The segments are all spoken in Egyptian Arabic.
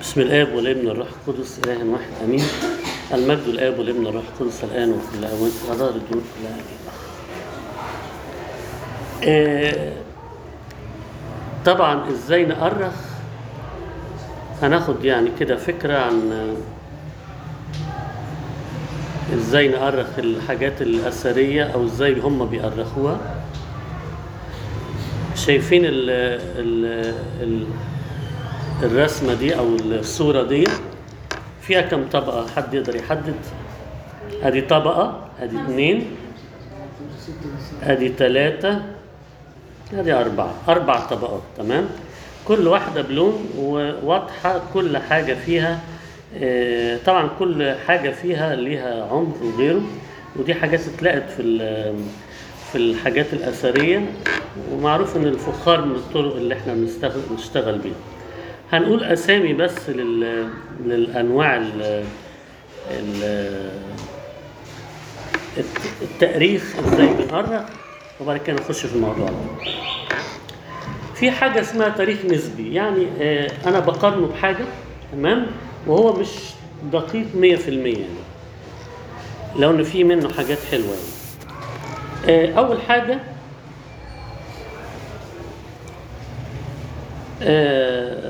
بسم الاب والابن والروح القدس اله واحد امين المجد الاب والابن والروح القدس الان وفي الاوان غدار الدور كلها امين آه، طبعا ازاي نأرخ هناخد يعني كده فكرة عن آه، ازاي نأرخ الحاجات الأثرية أو ازاي هم بيأرخوها شايفين ال ال ال الرسمة دي أو الصورة دي فيها كم طبقة حد يقدر يحدد ادي طبقة ادي اتنين ادي تلاتة ادي أربعة أربع طبقات تمام كل واحدة بلون وواضحة كل حاجة فيها آه، طبعا كل حاجة فيها ليها عمر وغيره ودي حاجات اتلقت في ال- في الحاجات الأثرية ومعروف إن الفخار من الطرق اللي احنا بنستغل نشتغل بيها هنقول أسامي بس لل... للأنواع ال... ال... الت- التأريخ ازاي بنأرخ وبعد كده نخش في الموضوع ده. في حاجة اسمها تاريخ نسبي يعني آه، أنا بقارنه بحاجة تمام وهو مش دقيق 100% يعني لو إن في منه حاجات حلوة يعني. آه، أول حاجة آه،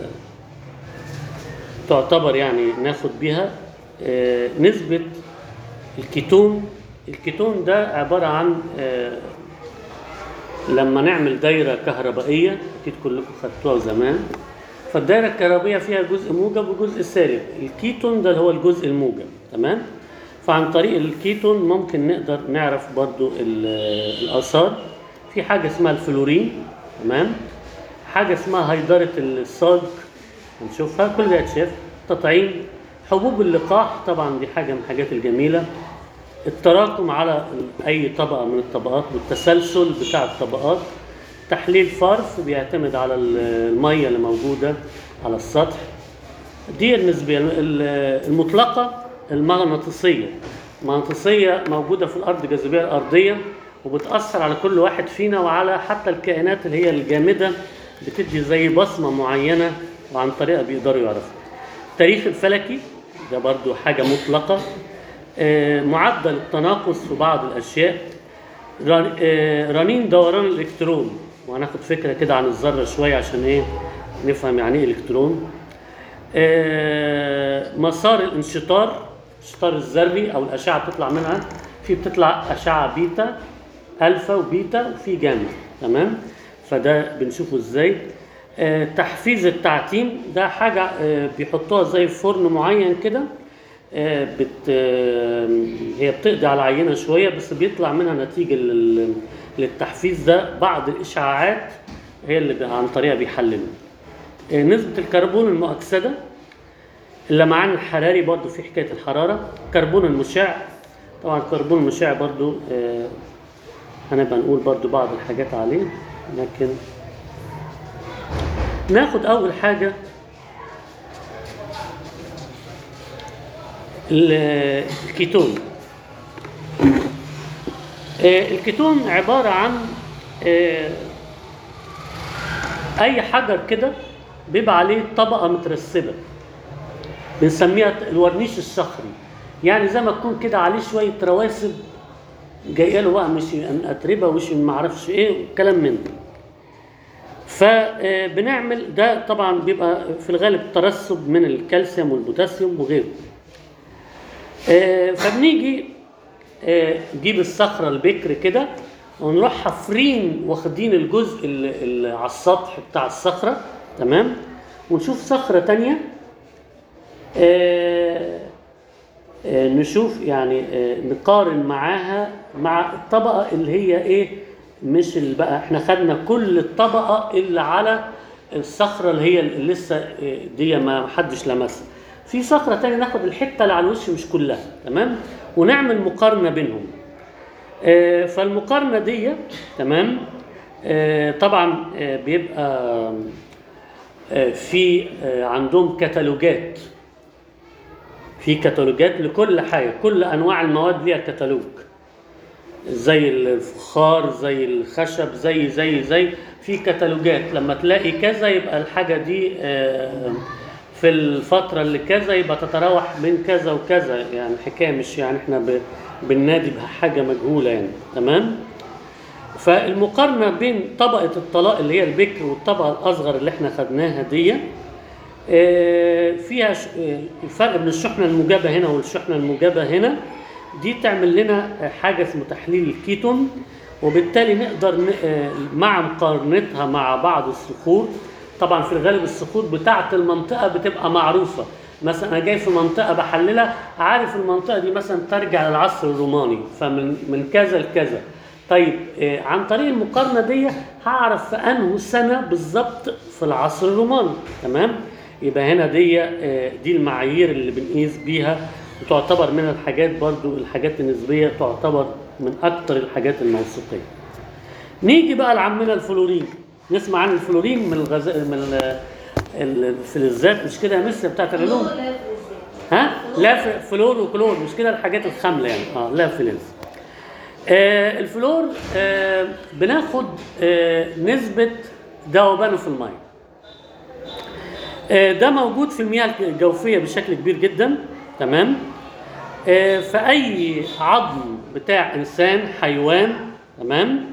تعتبر يعني ناخد بيها آه، نسبة الكيتون الكيتون ده عبارة عن آه، لما نعمل دايرة كهربائية أكيد كلكم خدتوها زمان فالدايرة الكهربائية فيها جزء موجب وجزء سالب الكيتون ده هو الجزء الموجب تمام فعن طريق الكيتون ممكن نقدر نعرف برضو ال- الآثار في حاجة اسمها الفلورين تمام حاجة اسمها هيدرة الصاج هنشوفها كل ده اتشاف تطعيم حبوب اللقاح طبعا دي حاجة من الحاجات الجميلة التراكم على اي طبقه من الطبقات والتسلسل بتاع الطبقات تحليل فرف بيعتمد على ال- الميه اللي موجوده على السطح دي النسبيه ال- المطلقه المغناطيسيه المغناطيسيه موجوده في الارض الجاذبيه الارضيه وبتاثر على كل واحد فينا وعلى حتى الكائنات اللي هي الجامده بتدي زي بصمه معينه وعن طريقها بيقدروا يعرفوا التاريخ الفلكي ده برضو حاجه مطلقه آه، معدل التناقص في بعض الاشياء رن- آه، رنين دوران الالكترون وهناخد فكره كده عن الذره شويه عشان ايه نفهم يعني ايه الكترون آه، مسار الانشطار الانشطار الذري او الاشعه بتطلع منها في بتطلع اشعه بيتا الفا وبيتا وفي جاما تمام فده بنشوفه ازاي آه، تحفيز التعتيم ده حاجه آه، بيحطوها زي في فرن معين كده آه، بت آه، هي بتقضي على العينه شويه بس بيطلع منها نتيجه لل- للتحفيز ده بعض الاشعاعات هي اللي بي- عن طريقها بيحللوا آه، نسبه الكربون المؤكسده اللمعان الحراري برضو في حكايه الحراره كربون المشع طبعا الكربون المشع برضو آه، هنبقى نقول برضو بعض الحاجات عليه لكن ناخد اول حاجه ال- الكيتون آه، الكيتون عبارة عن آه، أي حجر كده بيبقى عليه طبقة مترسبة بنسميها الورنيش الصخري يعني زي ما تكون كده عليه شوية رواسب جايه له بقى مش من أتربة ومش من معرفش إيه وكلام من ده فبنعمل ده طبعا بيبقى في الغالب ترسب من الكالسيوم والبوتاسيوم وغيره آه، فبنيجي آه، نجيب الصخره البكر كده ونروح حافرين واخدين الجزء اللي اللي على السطح بتاع الصخره تمام ونشوف صخره تانية آه، آه، نشوف يعني آه، نقارن معاها مع الطبقه اللي هي ايه مش اللي بقى احنا خدنا كل الطبقه اللي على الصخره اللي هي اللي لسه آه، دي ما حدش لمسها في صخره تانية ناخد الحته اللي على الوش مش كلها تمام ونعمل مقارنه بينهم آه، فالمقارنه دي تمام آه، طبعا آه، بيبقى آه، في آه، عندهم كتالوجات في كتالوجات لكل حاجه كل انواع المواد ليها كتالوج زي الفخار زي الخشب زي زي زي في كتالوجات لما تلاقي كذا يبقى الحاجه دي آه، في في الفترة اللي كذا يبقى تتراوح بين كذا وكذا يعني الحكاية مش يعني احنا ب... بننادي بحاجة مجهولة يعني تمام فالمقارنة بين طبقة الطلاق اللي هي البكر والطبقة الأصغر اللي احنا خدناها دي آه، فيها ش- آه، الفرق بين الشحنة الموجبة هنا والشحنة الموجبة هنا دي تعمل لنا آه، حاجة اسمه تحليل الكيتون وبالتالي نقدر ن- آه، مع مقارنتها مع بعض الصخور طبعا في الغالب الصخور بتاعة المنطقة بتبقى معروفة مثلا انا جاي في منطقة بحللها عارف المنطقة دي مثلا ترجع للعصر الروماني فمن من كذا لكذا طيب آه، عن طريق المقارنة دي هعرف في انه سنة بالظبط في العصر الروماني تمام يبقى هنا دي آه، دي المعايير اللي بنقيس بيها وتعتبر من الحاجات برضو الحاجات النسبية تعتبر من أكتر الحاجات الموثوقية نيجي بقى لعمنا الفلورين نسمع عن الفلورين من الغذاء من ال- ال- الفلزات مش كده يا مس بتاعت العلوم ها لا ف- فلور وكلور مش كده الحاجات الخامله يعني اه لا فلز آه الفلور آه بناخد آه نسبه ذوبانه في الميه آه ده موجود في المياه الجوفيه بشكل كبير جدا تمام آه في اي عظم بتاع انسان حيوان تمام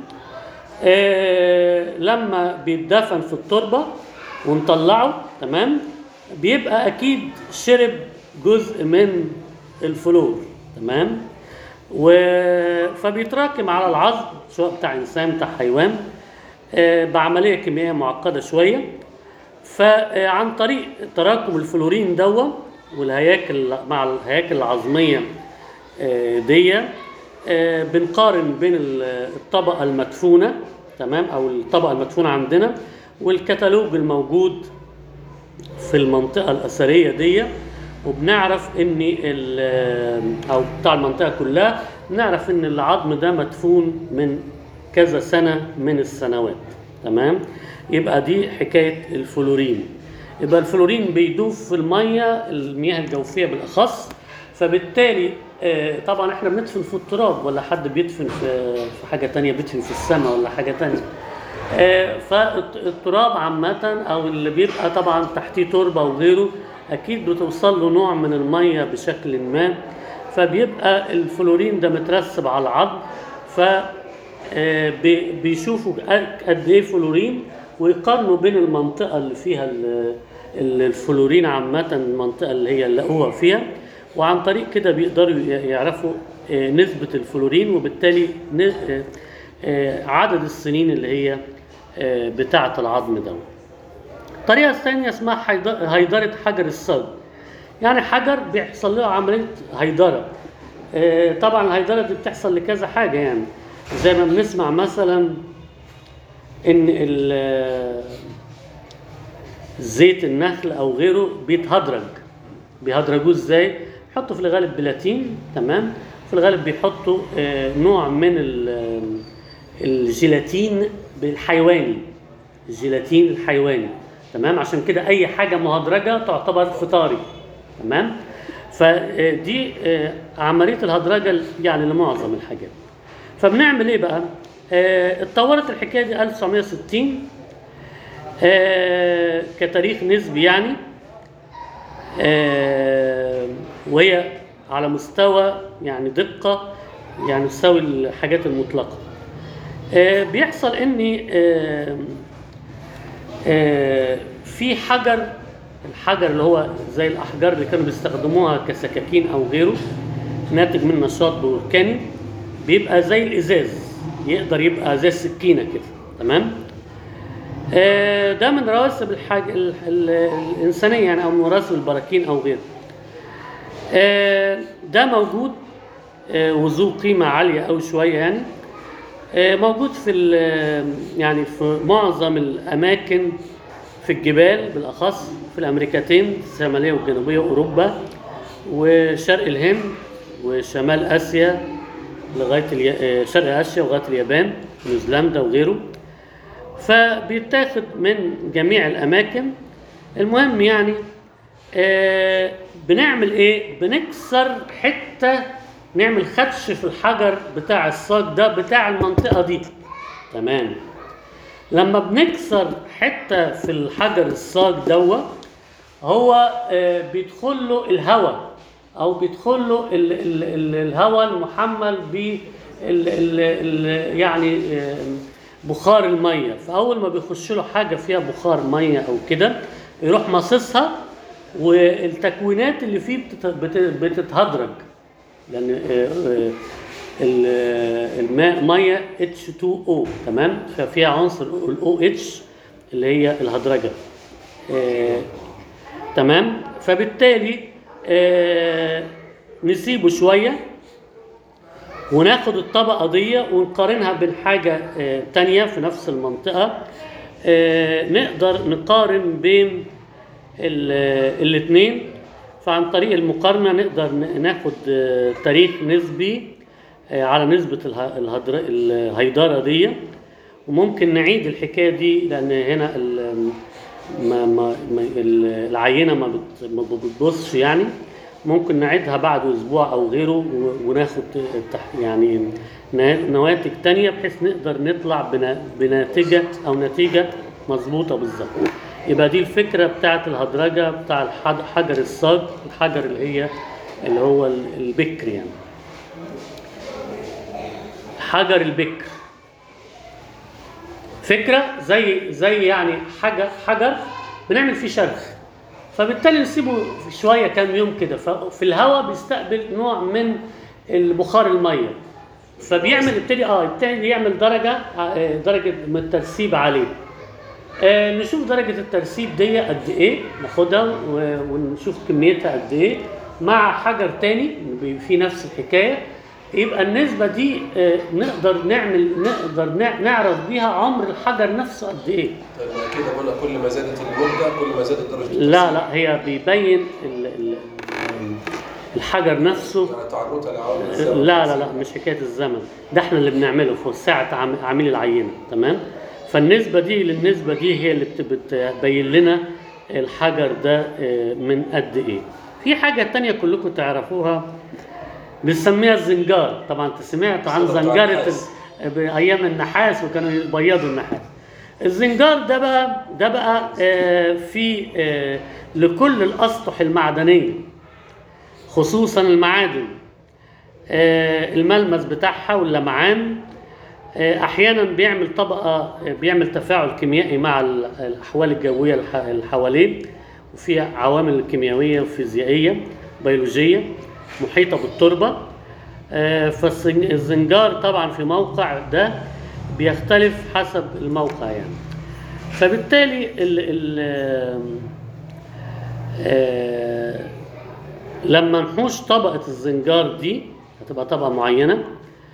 آه لما بيتدفن في التربه ونطلعه تمام بيبقى اكيد شرب جزء من الفلور تمام و... فبيتراكم على العظم سواء بتاع انسان بتاع حيوان آه، بعمليه كيميائيه معقده شويه فعن طريق تراكم الفلورين دوا والهياكل مع الهياكل العظميه آه، دي آه، بنقارن بين ال- الطبقه المدفونه تمام او الطبقه المدفونه عندنا والكتالوج الموجود في المنطقة الأثرية دي وبنعرف إن ال- أو بتاع المنطقة كلها نعرف إن العظم ده مدفون من كذا سنة من السنوات تمام يبقى دي حكاية الفلورين يبقى الفلورين بيدوب في المية المياه الجوفية بالأخص فبالتالي آه، طبعا احنا بندفن في التراب ولا حد بيدفن في في حاجة تانية بيدفن في السماء ولا حاجة تانية آه، فالتراب عامة أو اللي بيبقى طبعا تحتيه تربة وغيره أكيد بتوصل له نوع من المية بشكل ما فبيبقى الفلورين ده مترسب على العظم ف آه، بي- بيشوفوا قد ايه فلورين ويقارنوا بين المنطقة اللي فيها ال- ال- الفلورين عامة المنطقة اللي هي اللقوها فيها وعن طريق كده بيقدروا ي- يعرفوا آه، نسبة الفلورين وبالتالي ن- آه، آه، عدد السنين اللي هي آه، بتاعة العظم ده الطريقة الثانية اسمها حيد- هيدرة حجر الصاج يعني حجر بيحصل له عملية هيدرة آه، طبعا الهيدرة دي بتحصل لكذا حاجة يعني زي ما بنسمع مثلا ان ال- زيت النخل او غيره بيتهدرج بيهدرجوه ازاي يحطوا في الغالب بلاتين تمام في الغالب بيحطوا آه، نوع من ال- الجيلاتين الحيواني الجيلاتين الحيواني تمام عشان كده اي حاجه مهدرجه تعتبر فطاري تمام فدي آه، عمليه الهدرجه يعني لمعظم الحاجات فبنعمل ايه بقى آه، اتطورت الحكايه دي 1960 آه، كتاريخ نسبي يعني آه، وهي على مستوى يعني دقة يعني تساوي الحاجات المطلقة آه، بيحصل ان آه، آه، في حجر الحجر اللي هو زي الاحجار اللي كانوا بيستخدموها كسكاكين او غيره ناتج من نشاط بركاني بيبقى زي الازاز يقدر يبقى زي السكينه كده تمام آه، ده من رواسب الحاج... ال... ال... الإنسانية يعني أو من رواسب البراكين أو غيره آه، ده موجود آه، وذو قيمة عالية أوي شوية يعني آه، موجود في ال... يعني في معظم الأماكن في الجبال بالأخص في الأمريكتين الشمالية والجنوبية أوروبا وشرق الهند وشمال آسيا لغاية الي... آه، شرق آسيا ولغاية اليابان نيوزيلندا وغيره فبيتاخد من جميع الاماكن المهم يعني آه بنعمل ايه بنكسر حته نعمل خدش في الحجر بتاع الصاج ده بتاع المنطقه دي تمام لما بنكسر حته في الحجر الصاج دوا هو آه، بيدخل له الهواء او بيدخل له ال- ال- ال- الهواء المحمل ب ال- ال- ال- يعني آه، بخار الميه فاول ما بيخش له حاجه فيها بخار ميه او كده يروح مصصها والتكوينات اللي فيه بتت- بت- بتتهدرج لان آه، آه، ال- آه، الماء ميه H2O تمام ففيها عنصر ال OH اللي هي الهدرجه آه، تمام فبالتالي آه، نسيبه شويه وناخد الطبقه دي ونقارنها بالحاجه آه، تانية في نفس المنطقه آه، نقدر نقارن بين الاثنين فعن طريق المقارنه نقدر ن- ناخد آه، تاريخ نسبي آه، على نسبه اله- الهدر- الهيدره دي وممكن نعيد الحكايه دي لان هنا ال- ما ما ما ال- العينه ما بت- ما بتبصش يعني ممكن نعيدها بعد اسبوع او غيره و- وناخد تح- يعني نا- نواتج تانية بحيث نقدر نطلع بنا- بناتجه او نتيجه مظبوطه بالظبط يبقى دي الفكره بتاعت الهدرجه بتاع الحد- حجر الصاج الحجر اللي هي اللي هو ال- البكر يعني حجر البكر فكره زي زي يعني حاجه حجر بنعمل فيه شرخ فبالتالي نسيبه شويه كام يوم كده ففي الهواء بيستقبل نوع من البخار الميه فبيعمل يبتدي اه يبتدي يعمل درجه آه، درجه من الترسيب عليه آه نشوف درجه الترسيب دي قد ايه ناخدها و- ونشوف كميتها قد ايه مع حجر تاني بي- في نفس الحكايه يبقى النسبه دي آه نقدر نعمل نقدر نع- نعرف بيها عمر الحجر نفسه قد ايه طيب ما كده قلنا كل ما زادت المده كل ما زادت درجه لا لا هي بيبين ال- ال- الحجر نفسه يعني تعرضها لعوامل الزمن. لا لا لا مش حكايه الزمن ده احنا اللي بنعمله في ساعه عم- عميل العينه تمام فالنسبه دي للنسبه دي هي اللي بت- بتبين لنا الحجر ده آه، من قد ايه في حاجه تانية كلكم تعرفوها بنسميها الزنجار طبعا انت سمعت عن الصدى بتاع زنجره النحاس. ال- بايام النحاس وكانوا يبيضوا النحاس الزنجار ده بقى ده بقى آه، في آه، لكل الاسطح المعدنيه خصوصا المعادن آه، الملمس بتاعها واللمعان آه، احيانا بيعمل طبقه آه، بيعمل تفاعل كيميائي مع ال- الاحوال الجويه الح- اللي حواليه وفي عوامل كيميائيه وفيزيائيه بيولوجيه محيطه بالتربه آه، فالزنجار طبعا في موقع ده بيختلف حسب الموقع يعني فبالتالي ال ال آه، لما نحوش طبقة الزنجار دي هتبقى طبقة معينة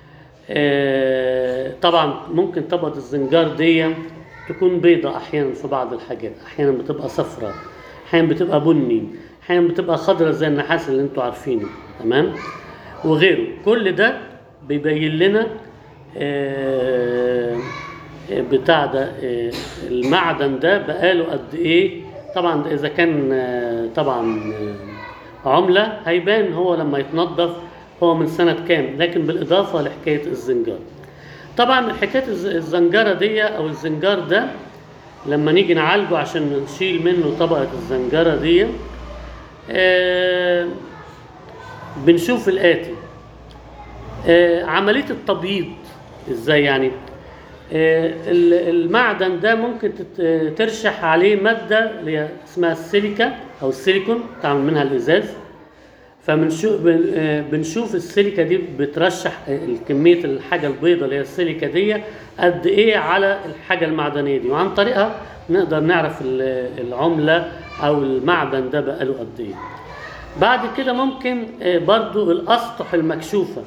آه، طبعا ممكن طبقة الزنجار دي تكون بيضة أحيانا في بعض الحاجات أحيانا بتبقى صفراء أحيانا بتبقى بني أحيانا بتبقى خضراء زي النحاس اللي انتوا عارفينه تمام وغيره كل ده بيبين لنا آه، بتاع ده آه، المعدن ده بقاله قد ايه طبعا ده اذا كان آه، طبعا آه، عمله هيبان هو لما يتنضف هو من سنه كام لكن بالاضافه لحكايه الزنجار طبعا حكايه الز- الزنجره دي او الزنجار ده لما نيجي نعالجه عشان نشيل منه طبقه الزنجره دي آه، بنشوف الاتي آه، عمليه التبييض ازاي يعني آه، ال- المعدن ده ممكن تت- ترشح عليه ماده اللي هي اسمها السيليكا او السيليكون تعمل منها الازاز فبنشوف بن- آه، بنشوف السيليكا دي بترشح كميه الحاجه البيضاء اللي هي السيليكا دي قد ايه على الحاجه المعدنيه دي وعن طريقها نقدر نعرف ال- العمله او المعدن ده بقاله قد ايه بعد كده ممكن آه، برضو الاسطح المكشوفه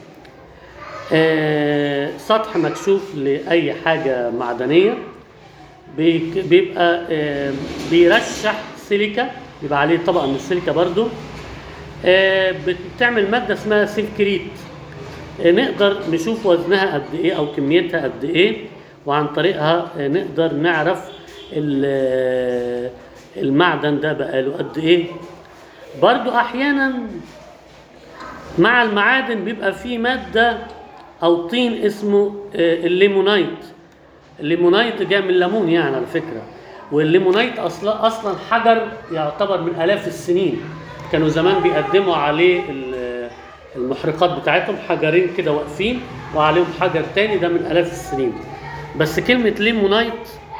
آه، سطح مكشوف لاي حاجه معدنيه بيك- بيبقى آه، بيرشح سيليكا بيبقى عليه طبقه من السيليكا برضو آه، بتعمل ماده اسمها سيلكريت آه، نقدر نشوف وزنها قد ايه او كميتها قد ايه وعن طريقها آه، نقدر نعرف ال- آه، المعدن ده بقاله قد ايه برضو احيانا مع المعادن بيبقى فيه مادة أو طين اسمه آه، الليمونايت الليمونايت جاي من الليمون يعني على فكرة والليمونيت اصلا اصلا حجر يعتبر من الاف السنين كانوا زمان بيقدموا عليه ال- المحرقات بتاعتهم حجرين كده واقفين وعليهم حجر تاني ده من الاف السنين بس كلمه ليمونيت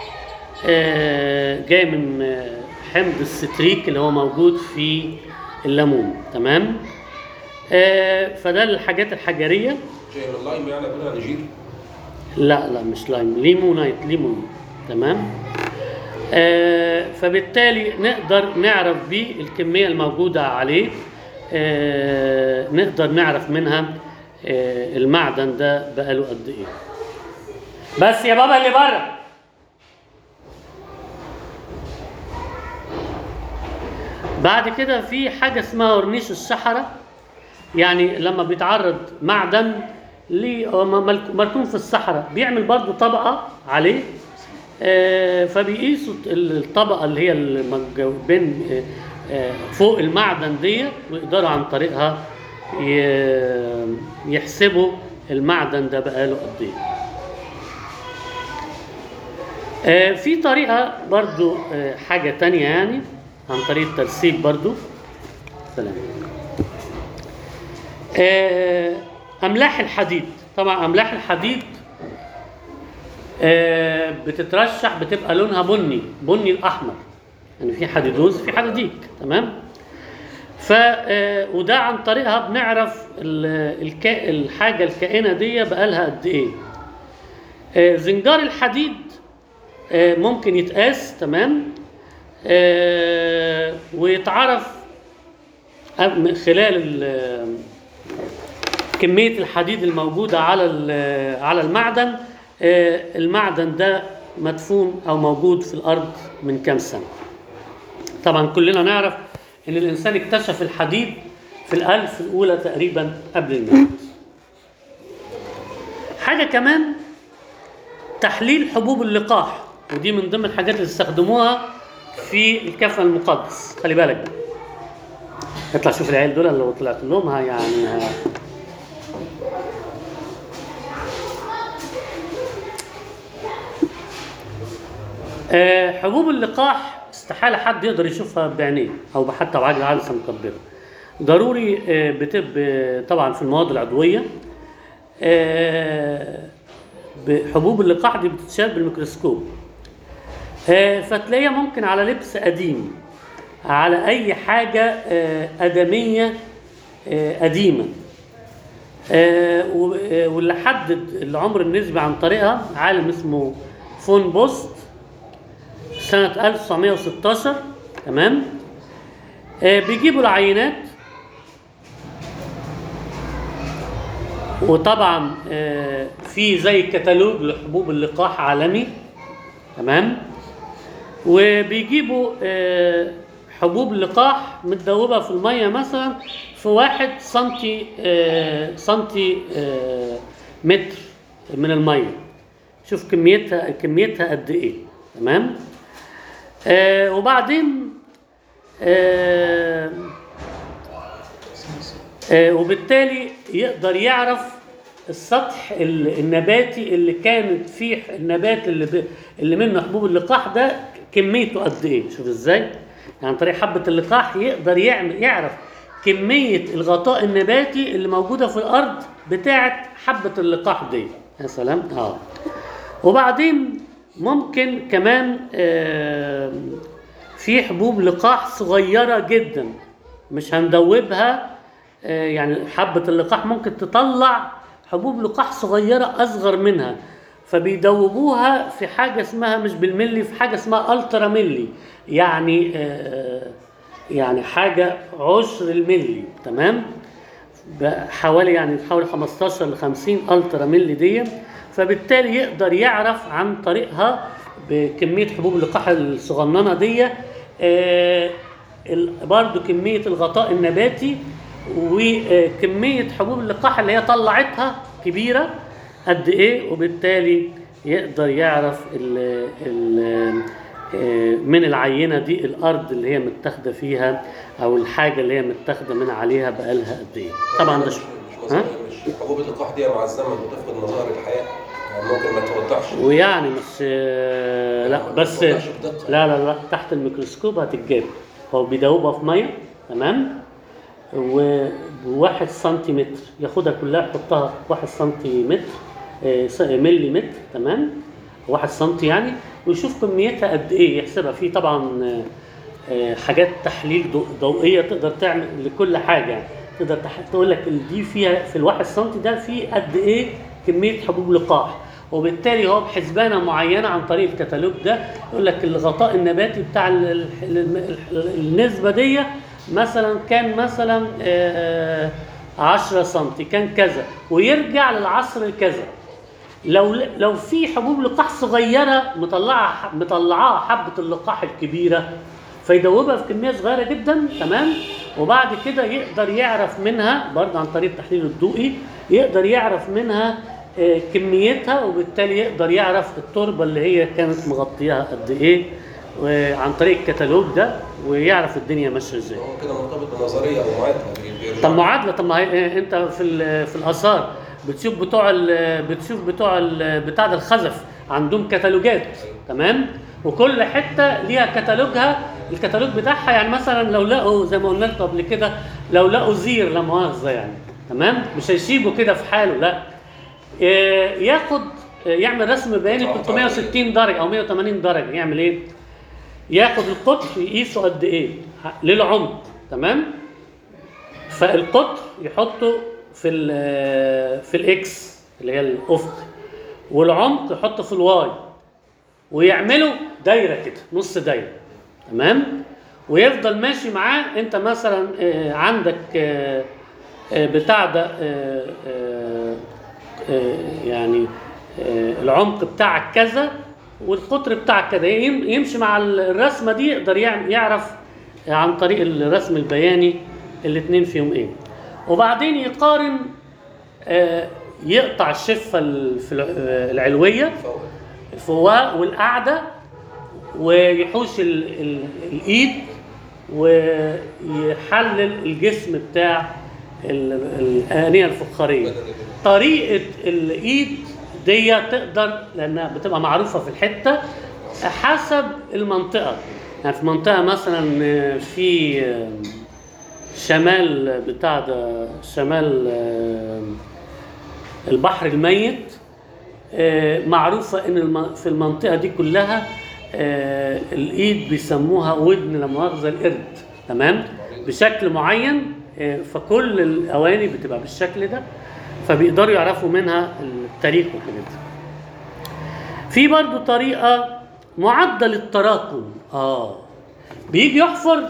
آه، جاي من آه، حمض الستريك اللي هو موجود في الليمون تمام آه، فده الحاجات الحجريه جاي من اللايم يعني قلنا نجير لا لا مش لايم ليمونايت ليمون تمام آه فبالتالي نقدر نعرف بيه الكمية الموجودة عليه آه نقدر نعرف منها آه المعدن ده بقاله قد ايه بس يا بابا اللي بره بعد كده في حاجة اسمها ورنيش الصحراء يعني لما بيتعرض معدن ليه هو م- ملك- مركون في الصحراء بيعمل برضو طبقة عليه آه، فبيقيسوا ال- الطبقة اللي هي المج- بين آه، آه، فوق المعدن دي ويقدروا عن طريقها ي- يحسبوا المعدن ده بقاله قد ايه آه، في طريقة برضو آه، حاجة تانية يعني عن طريق الترسيب برضو سلام آه، أملاح الحديد طبعا أملاح الحديد آه، بتترشح بتبقى لونها بني بني الأحمر يعني في حديدوز في حديديك تمام ف آه، وده عن طريقها بنعرف ال- الكا... الحاجة الكائنة دي بقالها قد إيه آه، زنجار الحديد آه، ممكن يتقاس تمام آه، ويتعرف من خلال ال- كمية الحديد الموجودة على ال- على المعدن آه، المعدن ده مدفون أو موجود في الأرض من كام سنة طبعا كلنا نعرف إن الإنسان اكتشف الحديد في الألف الأولى تقريبا قبل الميلاد حاجة كمان تحليل حبوب اللقاح ودي من ضمن الحاجات اللي استخدموها في الكفن المقدس خلي بالك بقى. اطلع شوف العيال دول لو طلعت لهم ها يعني ها آه، حبوب اللقاح استحالة حد يقدر يشوفها بعينيه أو حتى بعجل عدسة مكبرة ضروري آه، بتب آه، طبعا في المواد العضوية آه، حبوب اللقاح دي بتتشاف بالميكروسكوب آه، فتلاقيها ممكن على لبس قديم على أي حاجة آه، آدمية آه، قديمة آه، و- آه، واللي حدد العمر النسبي عن طريقها عالم اسمه فون بوست سنة 1916 تمام آه، بيجيبوا العينات وطبعا آه، في زي كتالوج لحبوب اللقاح عالمي تمام وبيجيبوا آه، حبوب لقاح متدوبة في المية مثلا في واحد سنتي آه، سنتي آه، متر من المية شوف كميتها كميتها قد ايه تمام آه وبعدين آه آه وبالتالي يقدر يعرف السطح ال- النباتي اللي كانت فيه النبات اللي ب... اللي منه حبوب اللقاح ده كميته قد ايه شوف ازاي يعني عن طريق حبة اللقاح يقدر يعمل يعرف كمية الغطاء النباتي اللي موجودة في الأرض بتاعة حبة اللقاح دي يا سلام اه وبعدين ممكن كمان آه في حبوب لقاح صغيرة جدا مش هندوبها آه، يعني حبة اللقاح ممكن تطلع حبوب لقاح صغيرة أصغر منها فبيدوبوها في حاجة اسمها مش بالملي في حاجة اسمها ألترا ملي يعني آه، يعني حاجة عشر الملي تمام حوالي يعني حوالي 15 ل 50 الترا ملي دي فبالتالي يقدر يعرف عن طريقها بكميه حبوب اللقاح الصغننه دي آه، ال- برضو كميه الغطاء النباتي وكميه حبوب اللقاح اللي هي طلعتها كبيره قد ايه وبالتالي يقدر يعرف ال ال آه، من العينه دي الارض اللي هي متاخده فيها او الحاجه اللي هي متاخده من عليها بقالها قد ايه طبعا ده مش ش- مش ها مش حبوب اللقاح دي مع الزمن بتفقد مظاهر الحياه يعني ممكن ما توضحش ويعني بس آه، لا ما بس توضحش بدقة. لا لا لا تحت الميكروسكوب هتتجاب هو بيدوبها في ميه تمام وواحد سنتيمتر ياخدها كلها يحطها واحد سنتيمتر آه، س- ملي متر تمام واحد سنتي يعني ويشوف كميتها قد ايه يحسبها في طبعا آه، آه، حاجات تحليل ضو- ضوئيه تقدر تعمل لكل حاجه يعني تقدر تح- تقول لك ال- دي فيها في الواحد سنتي ده في قد ايه كميه حبوب لقاح وبالتالي هو بحسبانه معينه عن طريق الكتالوج ده يقول لك الغطاء النباتي بتاع ال- ال- ال- ال- النسبه دي مثلا كان مثلا آه، 10 سم كان كذا ويرجع للعصر كذا لو لو في حبوب لقاح صغيره مطلعه مطلعاها حبه اللقاح الكبيره فيدوبها في كميه صغيره جدا تمام وبعد كده يقدر يعرف منها برضه عن طريق التحليل الضوئي يقدر يعرف منها آه، كميتها وبالتالي يقدر يعرف التربه اللي هي كانت مغطياها قد ايه وعن طريق الكتالوج ده ويعرف الدنيا ماشيه ازاي هو كده مرتبط بنظريه او معادله بي- بيرجع طب معادله طب ما هي انت في ال- في الاثار بتشوف بتوع ال- بتشوف بتوع ال- بتاع ده الخزف عندهم كتالوجات تمام وكل حته ليها كتالوجها الكتالوج بتاعها يعني مثلا لو لقوا زي ما قلنا لكم قبل كده لو لقوا زير لا مؤاخذه يعني تمام مش هيسيبه كده في حاله لا آه، ياخد آه، يعمل رسم بياني 360 درجه او 180 درجه يعمل ايه؟ ياخد القطر يقيسه قد ايه؟ للعمق تمام؟ فالقطر يحطه في ال في الاكس اللي هي الافق والعمق يحطه في الواي ويعملوا دايره كده نص دايره تمام ويفضل ماشي معاه انت مثلا آه، عندك آه، آه، بتاع ده آه، آه، آه، يعني آه، العمق بتاعك كذا والقطر بتاعك كذا يم- يمشي مع الرسمه دي يقدر يعم- يعرف عن طريق الرسم البياني الاثنين فيهم ايه وبعدين يقارن آه، يقطع الشفه ال- في الع- آه، العلويه فوق الفوق والقعده ويحوش ال ال الايد ويحلل الجسم بتاع ال- الآنية الفخارية بدل ال- طريقة الإيد دي تقدر لأنها بتبقى معروفة في الحتة حسب المنطقة يعني في منطقة مثلا في شمال بتاع ده شمال البحر الميت آه، معروفة إن الم- في المنطقة دي كلها آه، الإيد بيسموها ودن لا مؤاخذة القرد تمام بشكل معين آه، فكل الأواني بتبقى بالشكل ده فبيقدروا يعرفوا منها التاريخ والحاجات دي. في برضو طريقة معدل التراكم اه بيجي يحفر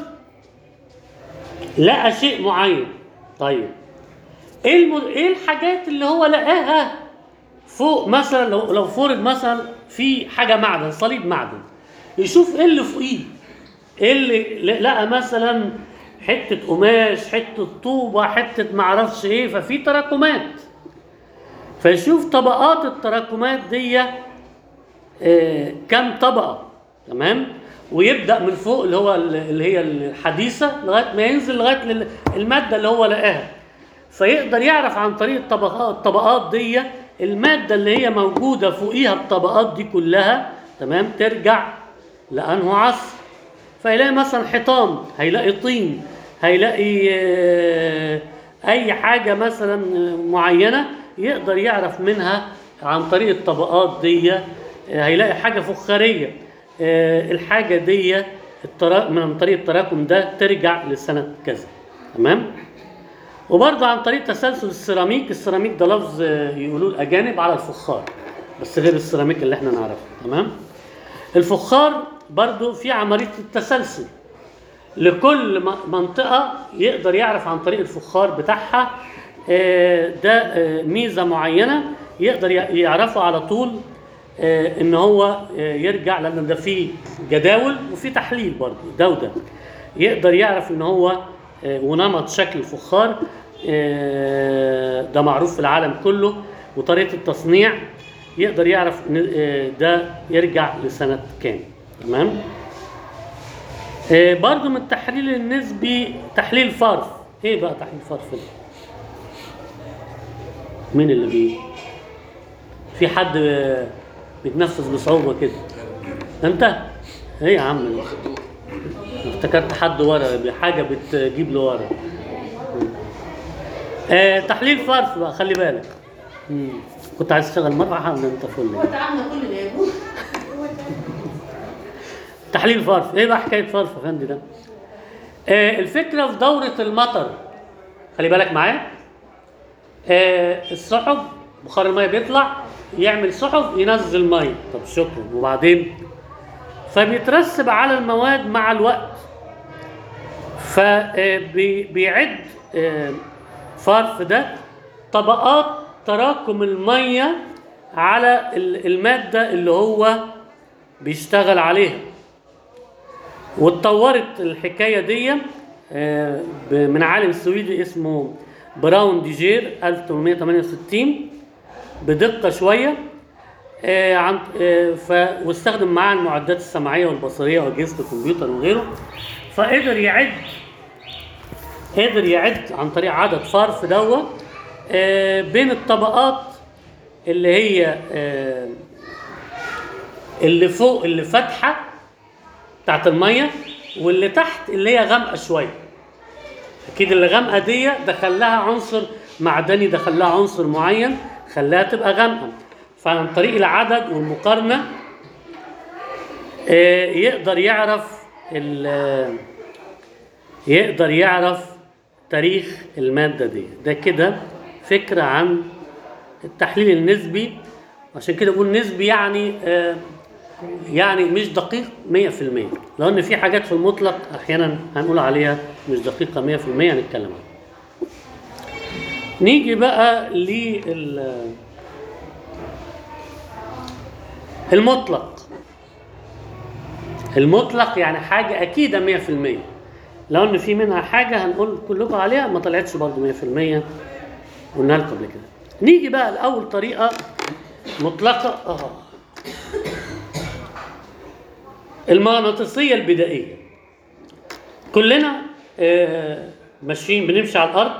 لقى شيء معين طيب ايه الم... ايه الحاجات اللي هو لقاها فوق مثلا لو لو فرض مثلا في حاجه معدن صليب معدن يشوف ايه اللي فوقيه ايه اللي لقى مثلا حته قماش حته طوبه حته معرفش ايه ففي تراكمات فيشوف طبقات التراكمات دي آه، كم طبقه تمام ويبدا من فوق اللي هو ال- اللي هي الحديثه لغايه ما ينزل لغايه لل- الماده اللي هو لقاها فيقدر يعرف عن طريق الطبقات الطبقات دي الماده اللي هي موجوده فوقيها الطبقات دي كلها تمام ترجع لانه عصر فيلاقي مثلا حيطان هيلاقي طين هيلاقي آه، اي حاجه مثلا معينه يقدر يعرف منها عن طريق الطبقات دي آه، هيلاقي حاجه فخاريه آه، الحاجه دي الترا- من طريق التراكم ده ترجع لسنه كذا تمام وبرضه عن طريق تسلسل السيراميك السيراميك ده لفظ آه، يقولوه الاجانب على الفخار بس غير السيراميك اللي احنا نعرفه تمام الفخار برضه في عمليه التسلسل لكل م- منطقه يقدر يعرف عن طريق الفخار بتاعها آه، ده آه، ميزه معينه يقدر ي- يعرفه على طول آه، ان هو آه، يرجع لان ده فيه جداول وفي تحليل برضه ده وده يقدر يعرف ان هو آه، ونمط شكل الفخار آه، ده معروف في العالم كله وطريقه التصنيع يقدر يعرف إن، آه، ده يرجع لسنه كام تمام آه، برضو من التحليل النسبي تحليل فرف ايه بقى تحليل فرف ده مين اللي بيه في حد آه، بيتنفس بصعوبه كده انت ايه يا عم واخد دور افتكرت حد ورا حاجه بتجيب له ورا آه تحليل فرف بقى خلي بالك مم. كنت عايز تشتغل مروحه ولا انت فل هو تعبنا كل اللي يقول تحليل فرف ايه بقى حكايه فرف يا فندم ده آه الفكره في دوره المطر خلي بالك معايا آه السحب بخار الميه بيطلع يعمل سحب ينزل ميه طب شكرا وبعدين فبيترسب على المواد مع الوقت فبيعد فرف ده طبقات تراكم الميه على ال- الماده اللي هو بيشتغل عليها واتطورت الحكايه دي آه، ب- من عالم سويدي اسمه براون ديجير 1868 بدقه شويه آه، عن آه، ف واستخدم معاه المعدات السمعيه والبصريه واجهزه الكمبيوتر وغيره فقدر يعد قدر يعد عن طريق عدد فرف دوت آه، بين الطبقات اللي هي آه، اللي فوق اللي فاتحه بتاعت الميه واللي تحت اللي هي غامقه شويه اكيد اللي غامقه دي دخل لها عنصر معدني دخل لها عنصر معين خلاها تبقى غامقه فعن طريق العدد والمقارنه آه، يقدر يعرف ال- يقدر يعرف تاريخ الماده دي ده كده فكره عن التحليل النسبي عشان كده بقول نسبي يعني آه، يعني مش دقيق 100% لو ان في حاجات في المطلق احيانا هنقول عليها مش دقيقه 100% هنتكلم عنها نيجي بقى لل المطلق المطلق يعني حاجه اكيده 100% لو ان في منها حاجه هنقول كلكم عليها ما طلعتش برضه 100% قلنا لكم قبل كده نيجي بقى لاول طريقه مطلقه اه المغناطيسيه البدائيه كلنا آه، ماشيين بنمشي على الارض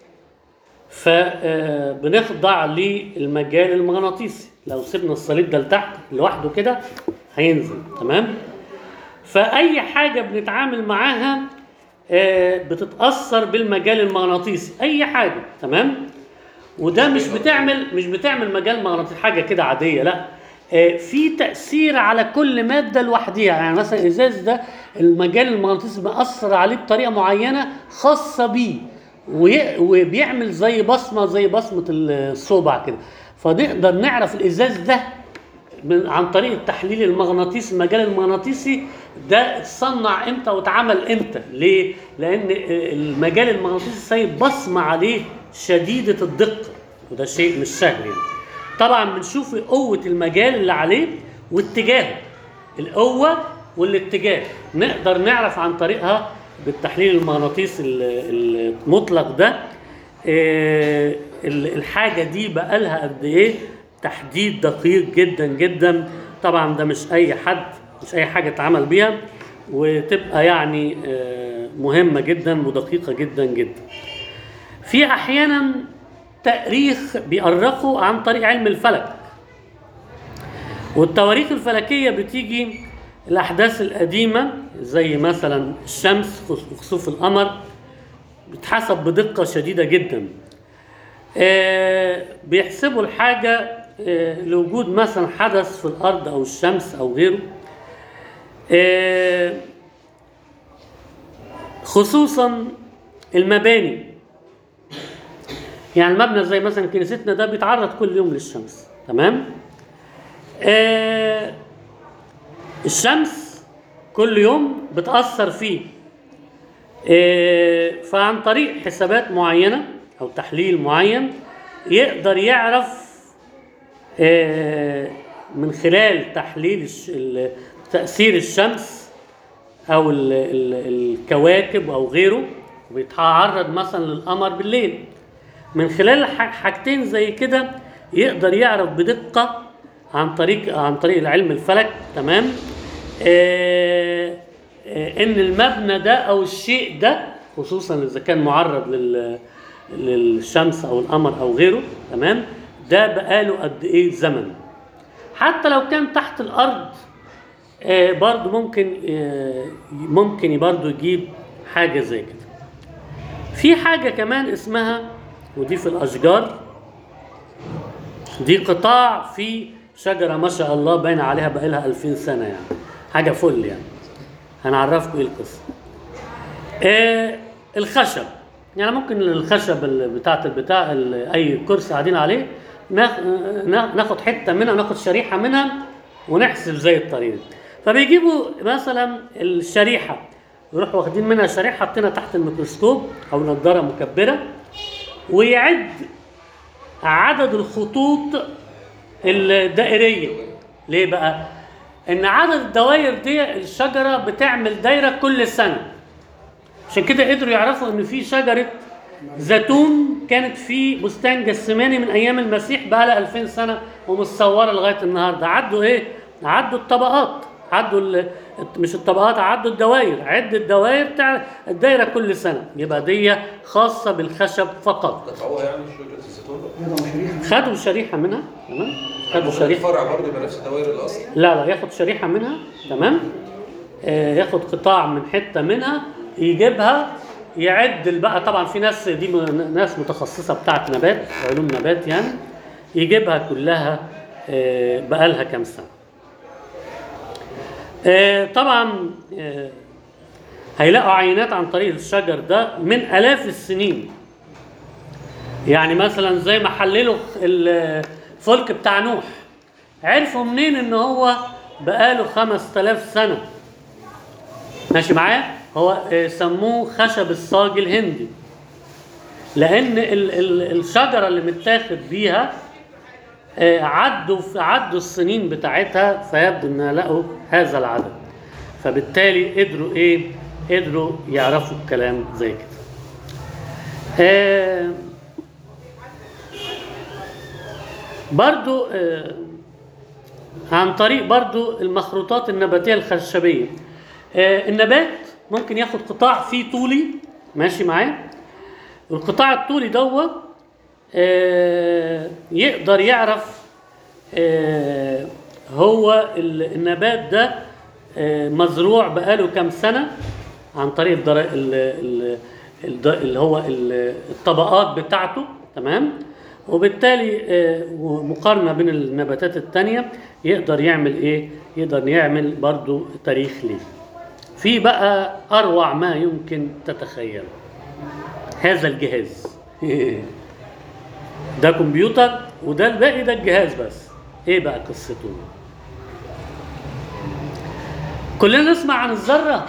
فبنخضع للمجال المغناطيسي لو سيبنا الصليب ده لتحت لوحده كده هينزل تمام فاي حاجه بنتعامل معاها آه، بتتاثر بالمجال المغناطيسي اي حاجه تمام وده مش بتعمل مش بتعمل مجال مغناطيسي حاجه كده عاديه لا آه، في تاثير على كل ماده لوحدها يعني مثلا الازاز ده المجال المغناطيسي بيأثر عليه بطريقه معينه خاصه بيه وي- وبيعمل زي بصمه زي بصمه الصوبع كده فنقدر نعرف الازاز ده من عن طريق التحليل المغناطيسي المجال المغناطيسي ده اتصنع امتى واتعمل امتى ليه لان المجال المغناطيسي سايب بصمه عليه شديده الدقه وده شيء مش سهل يعني طبعا بنشوف قوه المجال اللي عليه واتجاهه القوه والاتجاه نقدر نعرف عن طريقها بالتحليل المغناطيسي ال- المطلق ده آه، ال- الحاجه دي بقى لها قد ايه تحديد دقيق جدا جدا طبعا ده مش اي حد مش اي حاجه اتعمل بيها وتبقى يعني آه، مهمه جدا ودقيقه جدا جدا في احيانا تاريخ بيأرخوا عن طريق علم الفلك والتواريخ الفلكيه بتيجي الاحداث القديمه زي مثلا الشمس وخسوف القمر بتحسب بدقه شديده جدا آه، بيحسبوا الحاجه آه، لوجود مثلا حدث في الارض او الشمس او غيره آه، خصوصا المباني يعني المبنى زي مثلا كنيستنا ده بيتعرض كل يوم للشمس تمام آه الشمس كل يوم بتأثر فيه آه فعن طريق حسابات معينة أو تحليل معين يقدر يعرف آه من خلال تحليل الش- ال- تأثير الشمس أو ال- ال- الكواكب أو غيره بيتعرض مثلا للقمر بالليل من خلال ح- حاجتين زي كده يقدر يعرف بدقة عن طريق عن طريق العلم الفلك تمام آه آه ان المبنى ده او الشيء ده خصوصا اذا كان معرض لل للشمس او القمر او غيره تمام ده بقاله قد ايه زمن حتى لو كان تحت الارض آه برضو ممكن آه ممكن برضو يجيب حاجه زي كده في حاجه كمان اسمها ودي في الاشجار دي قطاع في شجره ما شاء الله باين عليها بقالها 2000 سنه يعني حاجه فل يعني هنعرفكم ايه القصه آه الخشب يعني ممكن الخشب ال- بتاعت البتاع ال- اي كرسي قاعدين عليه ناخ- نا- ناخد حته منها ناخد شريحه منها ونحسب زي الطريقه فبيجيبوا مثلا الشريحه يروحوا واخدين منها شريحه حاطينها تحت الميكروسكوب او نظاره مكبره ويعد عدد الخطوط الدائريه ليه بقى ان عدد الدوائر دي الشجره بتعمل دايره كل سنه عشان كده قدروا يعرفوا ان في شجره زيتون كانت في بستان جسماني من ايام المسيح بقى لها 2000 سنه ومتصوره لغايه النهارده عدوا ايه عدوا الطبقات عدوا ال- مش الطبقات عدوا الدوائر عد الدوائر بتاع الدايره كل سنه يبقى دي خاصه بالخشب فقط قطعوها يعني شجره الزيتون ده يضعوا شريحة خدوا شريحه منها تمام خدوا ممكن شريحه الفرع برضه يبقى نفس دوائر الاصل لا لا ياخد شريحة منها تمام آه ياخد قطاع من حتة منها يجيبها يعد بقى طبعا في ناس دي م- ناس متخصصة بتاعت نبات علوم نبات يعني يجيبها كلها آه بقالها كام سنة آه طبعا آه هيلاقوا عينات عن طريق الشجر ده من آلاف السنين يعني مثلا زي ما حللوا الفلك بتاع نوح عرفوا منين ان هو بقاله 5000 سنه ماشي معايا هو آه، سموه خشب الصاج الهندي لان ال ال الشجره اللي متاخد بيها آه، عدوا في عدوا السنين بتاعتها فيبدو ان لقوا هذا العدد فبالتالي قدروا ايه قدروا يعرفوا الكلام زي كده آه برضو آه عن طريق برضو المخروطات النباتية الخشبية آه النبات ممكن ياخد قطاع فيه طولي ماشي معايا القطاع الطولي دوت آه يقدر يعرف آه هو ال- النبات ده آه مزروع بقاله كام سنة عن طريق الدر... ال... ال... الد- اللي هو ال- الطبقات بتاعته تمام وبالتالي آه، مقارنة بين النباتات التانية يقدر يعمل ايه يقدر يعمل برضو تاريخ ليه في بقى اروع ما يمكن تتخيله هذا الجهاز ده كمبيوتر وده الباقي ده الجهاز بس ايه بقى قصته كلنا نسمع عن الذره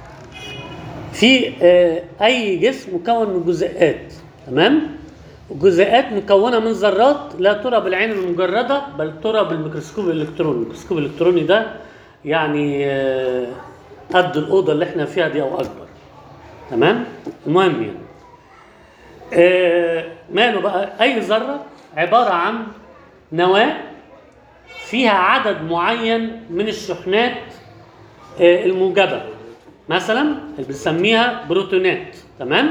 في آه، اي جسم مكون من جزيئات تمام الجزيئات مكونه من ذرات لا ترى بالعين المجرده بل ترى بالميكروسكوب الالكتروني الميكروسكوب الالكتروني ده يعني آه، قد الاوضه اللي احنا فيها دي او اكبر تمام المهم يعني آه، ماله بقى اي ذره عباره عن نواه فيها عدد معين من الشحنات آه، الموجبه مثلا اللي بنسميها بروتونات تمام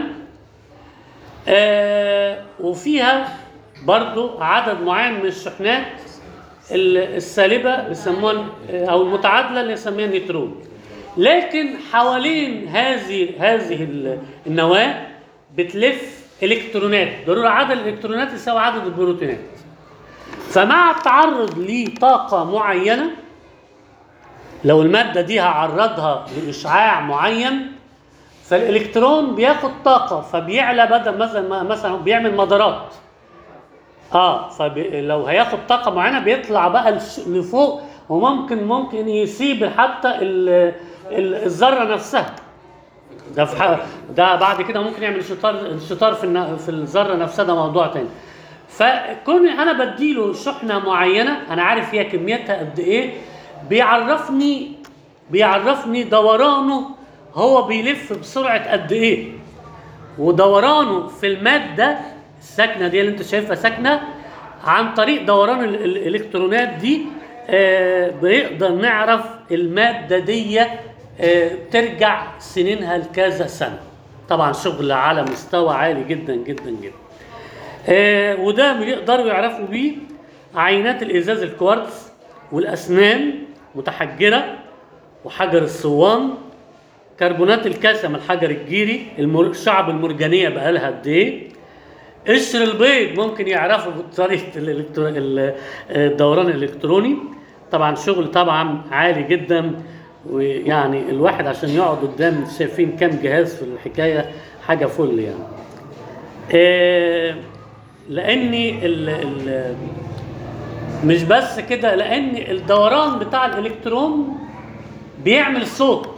آه وفيها برضو عدد معين من الشحنات ال- السالبه بيسموها آه، او المتعادله اللي نسميها نيوترون لكن حوالين هذه هذه ال- النواه بتلف الكترونات ضروري عدد الالكترونات يساوي عدد البروتونات فمع التعرض لطاقه معينه لو المادة دي هعرضها لإشعاع معين فالإلكترون بياخد طاقة فبيعلى بدل مثلا ما- مثلا بيعمل مدارات اه فلو هياخد طاقة معينة بيطلع بقى لش- لفوق وممكن ممكن يسيب حتى ال- ال- الذرة نفسها ده في ح- ده بعد كده ممكن يعمل انشطار انشطار في الن- في الذرة نفسها ده موضوع تاني فكون انا بديله شحنه معينه انا عارف هي كميتها قد ايه بيعرفني بيعرفني دورانه هو بيلف بسرعه قد ايه ودورانه في الماده الساكنه دي اللي انت شايفها ساكنه عن طريق دوران ال- ال- الالكترونات دي آه بنقدر نعرف الماده دي آه بترجع سنينها لكذا سنه طبعا شغل على مستوى عالي جدا جدا جدا آه وده يقدروا يعرفوا بيه عينات الازاز الكوارتز والاسنان متحجره وحجر الصوان كربونات الكالسيوم الحجر الجيري المر... الشعب المرجانيه بقى لها قد ايه قشر البيض ممكن يعرفوا بطريقه الإلكترو... ال- الدوران الالكتروني طبعا شغل طبعا عالي جدا ويعني الواحد عشان يقعد قدام شايفين كام جهاز في الحكايه حاجه فل يعني آه، لاني ال ال مش بس كده لان الدوران بتاع الالكترون بيعمل صوت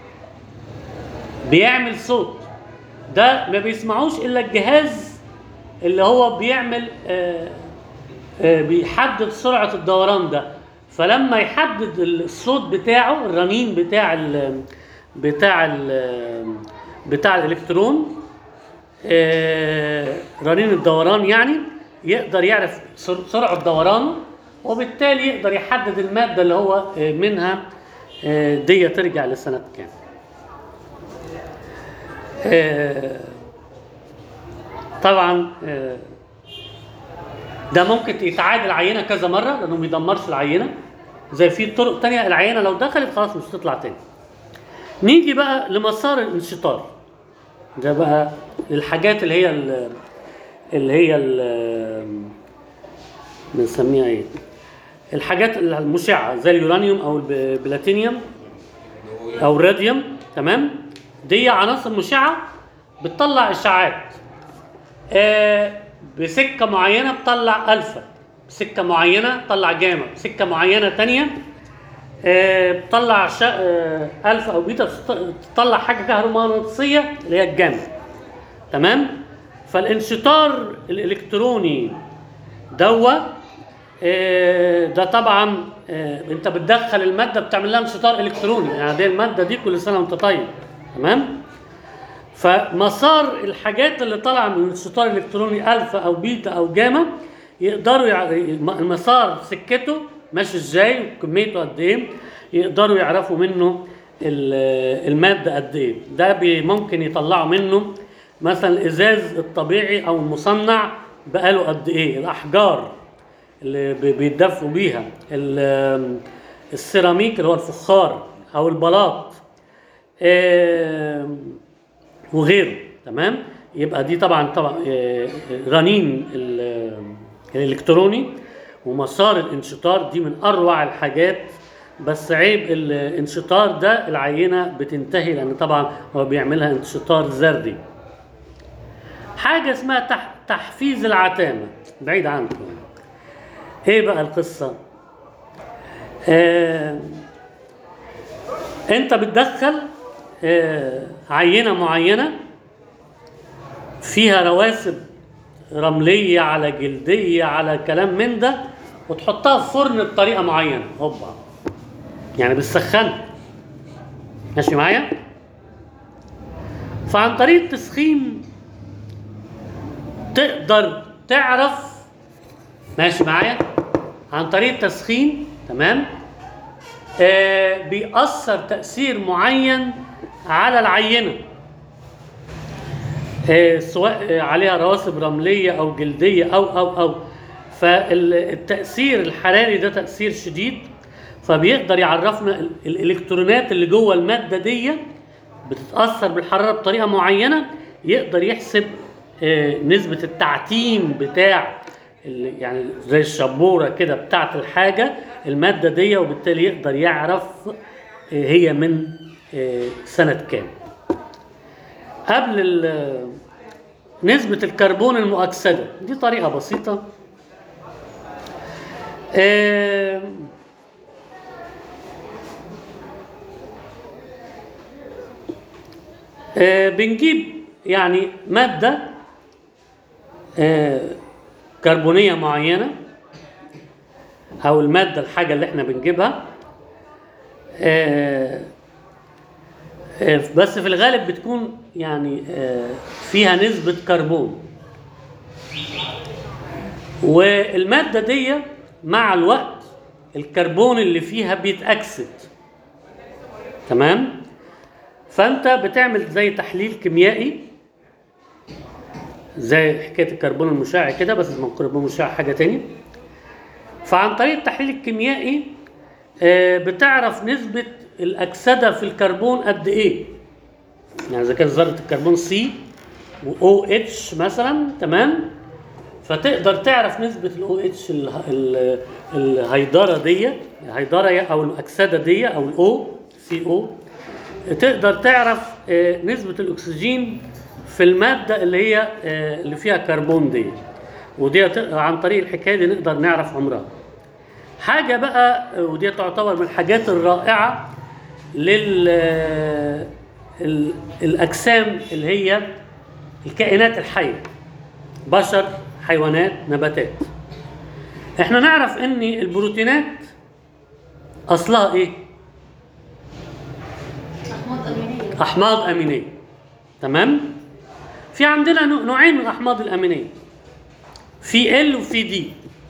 بيعمل صوت ده ما بيسمعوش الا الجهاز اللي هو بيعمل آه، آه، بيحدد سرعه الدوران ده فلما يحدد الصوت بتاعه الرنين بتاع ال بتاع ال بتاع الالكترون آه، رنين الدوران يعني يقدر يعرف سر- سرعه دورانه وبالتالي يقدر يحدد الماده اللي هو آه، منها آه، دي ترجع لسنه كام آه، طبعا آه، ده ممكن يتعاد العينه كذا مره لانه ما بيدمرش العينه زي في طرق تانية العينه لو دخلت خلاص مش هتطلع تاني نيجي بقى لمسار الانشطار ده بقى الحاجات اللي هي ال- اللي هي ال- بنسميها ايه الحاجات المشعه زي اليورانيوم او البلاتينيوم او الراديوم تمام دي عناصر مشعه بتطلع اشعاعات آه بسكه معينه بتطلع الفا بسكه معينه تطلع جاما بسكه معينه تانية آه بتطلع شا... آه الفا او بيتا بتط- بتطلع حاجه كهرومغناطيسيه اللي هي الجاما تمام فالانشطار الالكتروني دوا آه، ده طبعا آه، انت بتدخل الماده بتعمل لها انشطار الكتروني يعني دي الماده دي كل سنه وانت طيب تمام فمسار الحاجات اللي طالعه من الانشطار الالكتروني الفا او بيتا او جاما يقدروا يع... المسار سكته ماشي ازاي وكميته قد ايه يقدروا يعرفوا منه ال- الماده قد ايه ده بي- ممكن يطلعوا منه مثلا الازاز الطبيعي او المصنع بقاله قد ايه الاحجار اللي بي- بيتدفوا بيها ال- السيراميك اللي هو الفخار او البلاط آم، وغيره تمام يبقى دي طبعا طبعا آه، رنين ال- الالكتروني ومسار الانشطار دي من اروع الحاجات بس عيب الانشطار ده العينه بتنتهي لان طبعا هو بيعملها انشطار ذري حاجه اسمها تح تحفيز العتامه بعيد عنكم ايه بقى القصه آه انت بتدخل آه عينه معينه فيها رواسب رمليه على جلديه على كلام من ده وتحطها في فرن بطريقه معينه هوبا يعني بتسخنها ماشي معايا فعن طريق التسخين تقدر تعرف ماشي معايا عن طريق التسخين تمام آه بيأثر تأثير معين على العينة آه سواء آه عليها رواسب رملية أو جلدية أو أو أو فالتأثير الحراري ده تأثير شديد فبيقدر يعرفنا ال- الإلكترونات اللي جوه المادة دي بتتأثر بالحرارة بطريقة معينة يقدر يحسب آه، نسبة التعتيم بتاع ال- يعني زي الشبورة كده بتاعت الحاجة المادة دي وبالتالي يقدر يعرف آه، هي من آه، سنة كام قبل ال- نسبة الكربون المؤكسدة دي طريقة بسيطة آه، آه، بنجيب يعني مادة آه، كربونية معينة أو المادة الحاجة اللي احنا بنجيبها آه، آه، بس في الغالب بتكون يعني آه، فيها نسبة كربون والمادة دي مع الوقت الكربون اللي فيها بيتأكسد تمام؟ فانت بتعمل زي تحليل كيميائي زي حكايه الكربون المشع كده بس اسمه الكربون المشع حاجه تاني فعن طريق التحليل الكيميائي آه، بتعرف نسبه الاكسده في الكربون قد ايه يعني اذا كانت ذره الكربون سي و اتش مثلا تمام فتقدر تعرف نسبة الاو اتش الهيدرة دي الهيدرة او الاكسدة دي او الاو سي او تقدر تعرف آه، نسبة الاكسجين في المادة اللي هي آه، اللي فيها كربون دي ودي ت- عن طريق الحكاية دي نقدر نعرف عمرها حاجة بقى آه، ودي تعتبر من الحاجات الرائعة لل آه، ال- الأجسام اللي هي الكائنات الحية بشر حيوانات نباتات احنا نعرف ان البروتينات اصلها ايه أحماض أمينية احماض امينيه تمام في عندنا نوع- نوعين من الاحماض الامينيه في ال وفي دي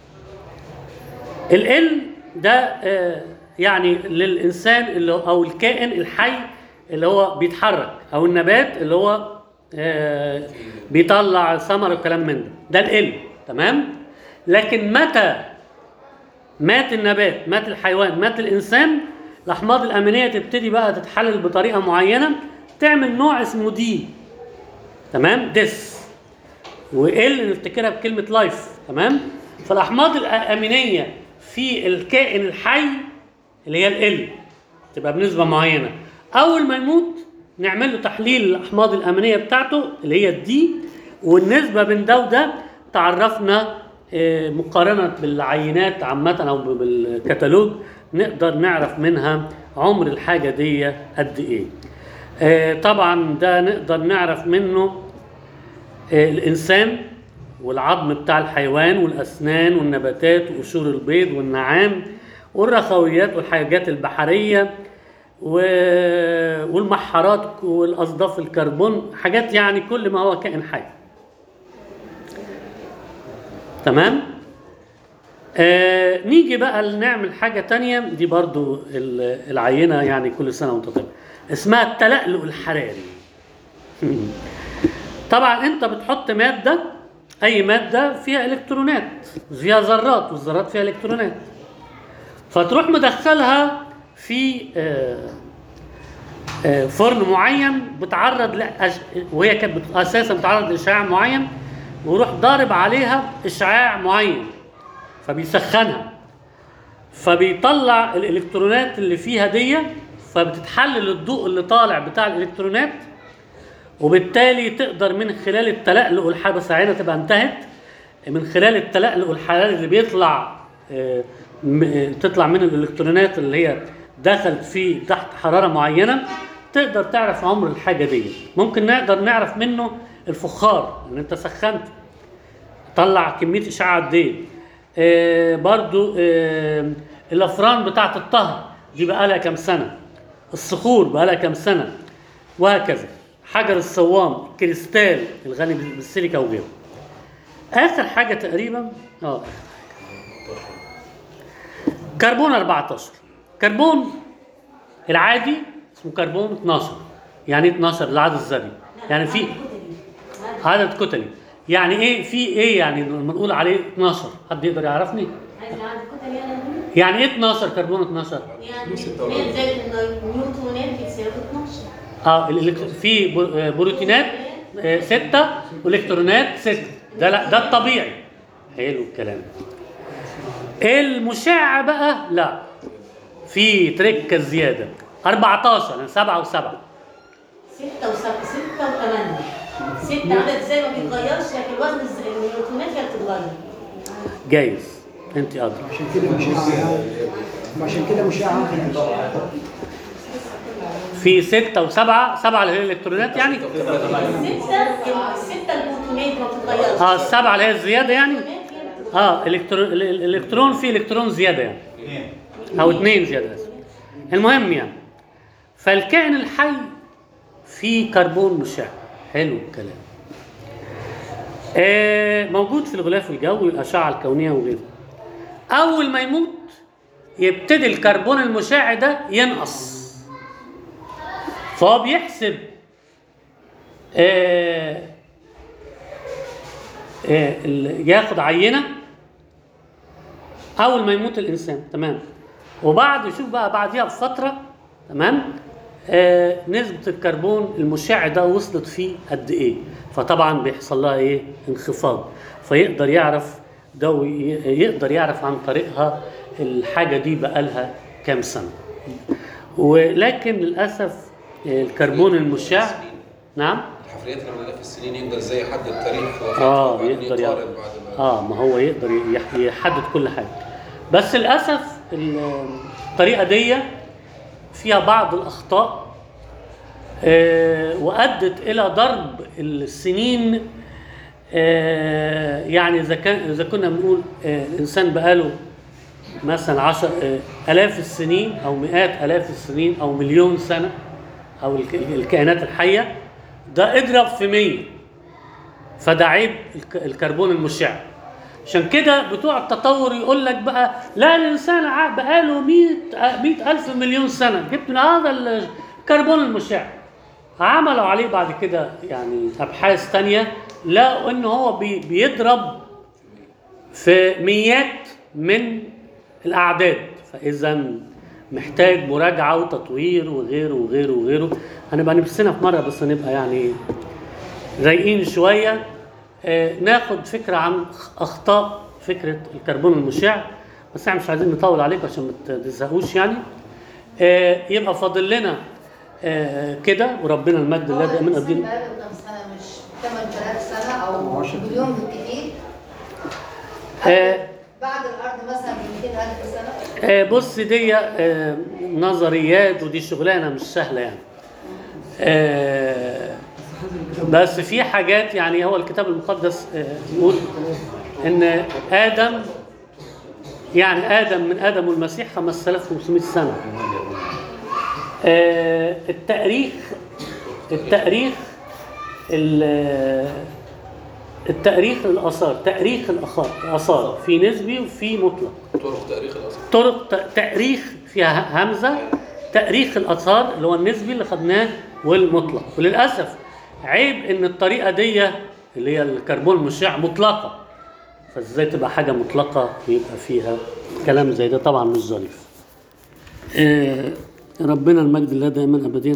ال ده آه، يعني للانسان اللي هو- او الكائن الحي اللي هو بيتحرك او النبات اللي هو آه، بيطلع ثمر وكلام من ده ده ال تمام لكن متى مات النبات مات الحيوان مات الانسان الاحماض الامينيه تبتدي بقى تتحلل بطريقه معينه تعمل نوع اسمه دي تمام ديس وال نفتكرها بكلمه لايف تمام فالاحماض الامينيه في الكائن الحي اللي هي ال تبقى بنسبه معينه اول ما يموت نعمل له تحليل الاحماض الامينيه بتاعته اللي هي الدي والنسبه بين ده وده تعرفنا آه، مقارنه بالعينات عامه او بالكتالوج نقدر نعرف منها عمر الحاجه دي قد ايه آه، طبعا ده نقدر نعرف منه آه، الانسان والعظم بتاع الحيوان والاسنان والنباتات وقشور البيض والنعام والرخويات والحاجات البحريه و- والمحارات والاصداف الكربون حاجات يعني كل ما هو كائن حي تمام آه نيجي بقى نعمل حاجة تانية دي برضو ال- العينة يعني كل سنة وانت طيب اسمها التلألؤ الحراري طبعا انت بتحط مادة اي مادة فيها الكترونات فيها ذرات والذرات فيها الكترونات فتروح مدخلها في آه، آه، فرن معين بتعرض لأش... وهي كانت بت- اساسا بتعرض لاشعاع معين ويروح ضارب عليها اشعاع معين فبيسخنها فبيطلع الالكترونات اللي فيها دي فبتتحلل الضوء اللي طالع بتاع الالكترونات وبالتالي تقدر من خلال التلألؤ الحراري بس عينها تبقى انتهت من خلال التلألؤ الحراري اللي بيطلع آه، م- آه، تطلع من الالكترونات اللي هي دخلت فيه تحت حراره معينه تقدر تعرف عمر الحاجه دي ممكن نقدر نعرف منه الفخار ان انت سخنت طلع كميه اشعاع قد ايه آه، برضو آه، الافران بتاعه الطهر دي بقى لها كام سنه الصخور بقى لها كام سنه وهكذا حجر الصوام كريستال الغني بالسيليكا وغيره اخر حاجه تقريبا اه كربون 14 كربون العادي اسمه كربون 12 يعني ايه 12 العدد الذري يعني في عدد كتلي يعني ايه في ايه يعني لما نقول عليه 12 حد يقدر يعرفني عايز عدد كتل يعني يعني ايه 12 كربون 12 يعني 100 زائد النيوترونات بتساوي 12 اه الإلكتر- في بر- آه، بروتينات 6 والكترونات 6 ده لا ده الطبيعي حلو الكلام المشع بقى لا في تركه زياده 14 يعني 7 و7 6 و 6 و8 6 عدد ازاي ما بيتغيرش لكن وزن الز- النيوترونات هي اللي بتتغير جايز انت ادرى عشان كده مشاعة وعشان كده مشاعة في 6 و7 7 اللي هي الالكترونات يعني 6 6 البروتونات ما بتتغيرش اه السبعه اللي هي الزياده يعني النيوترونات هي اللي بتتغير. اه الالكترون ال- ال- الالكترون فيه الكترون زياده يعني او اثنين زياده آسف. المهم يعني فالكائن الحي فيه كربون مشع حلو الكلام آه موجود في الغلاف الجوي الاشعه الكونيه وغيره اول ما يموت يبتدي الكربون المشع ده ينقص فهو بيحسب آه آه، ال- ياخد عينه اول ما يموت الانسان تمام وبعد شوف بقى بعديها بفتره تمام آه نسبه الكربون المشع ده وصلت فيه قد ايه فطبعا بيحصل لها ايه انخفاض فيقدر يعرف ده وي- يقدر يعرف عن طريقها الحاجه دي بقالها كام سنه ولكن للاسف آه، الكربون المشع نعم الحفريات اللي عملناها في السنين يقدر ازاي يحدد تاريخ وفاته اه وبعدين يقدر يقارن يعرف بعد ما اه ما هو يقدر يح- يحدد كل حاجه بس للاسف ال- الطريقه دي فيها بعض الاخطاء آه وادت الى ضرب السنين آه يعني اذا كان اذا كنا بنقول آه الانسان بقاله مثلا عشر آه الاف السنين او مئات الاف السنين او مليون سنه او الك- الكائنات الحيه ده اضرب في 100 فده عيب الك- الكربون المشع عشان كده بتوع التطور يقول لك بقى لا الانسان ع- بقاله 100 100 الف مليون سنه جبت من هذا الكربون المشع عملوا عليه بعد كده يعني ابحاث تانية لقوا ان هو بي بيضرب في ميات من الاعداد فاذا محتاج مراجعه وتطوير وغيره وغيره وغيره هنبقى نفسنا في مره بس نبقى يعني رايقين شويه آه، ناخد فكره عن اخطاء فكره الكربون المشع بس احنا مش عايزين نطول عليكم عشان ما تزهقوش يعني آه، يبقى فاضل لنا آه، كده وربنا المجد هو الذي من الإنسان الدين بقاله كام سنة مش 8000 سنة أو عشرة. مليون بالكثير آه. بعد الأرض مثلا ب 200000 سنة آه، بص دي آه، نظريات ودي شغلانه مش سهله يعني آه، بس في حاجات يعني هو الكتاب المقدس آه، يقول ان ادم يعني ادم من ادم والمسيح 5500 سنه آه، التاريخ التاريخ ال- التاريخ الاثار تاريخ الآثار- الاثار في نسبي وفي مطلق طرق تاريخ الاصل طرق ت- تاريخ فيها همزه تاريخ الاثار اللي هو النسبي اللي خدناه والمطلق وللاسف عيب ان الطريقه دي اللي هي الكربون المشع مطلقه فازاي تبقى حاجه مطلقه ويبقى فيها كلام زي ده طبعا مش ظريف آه، ربنا المجد لله دائما ابديا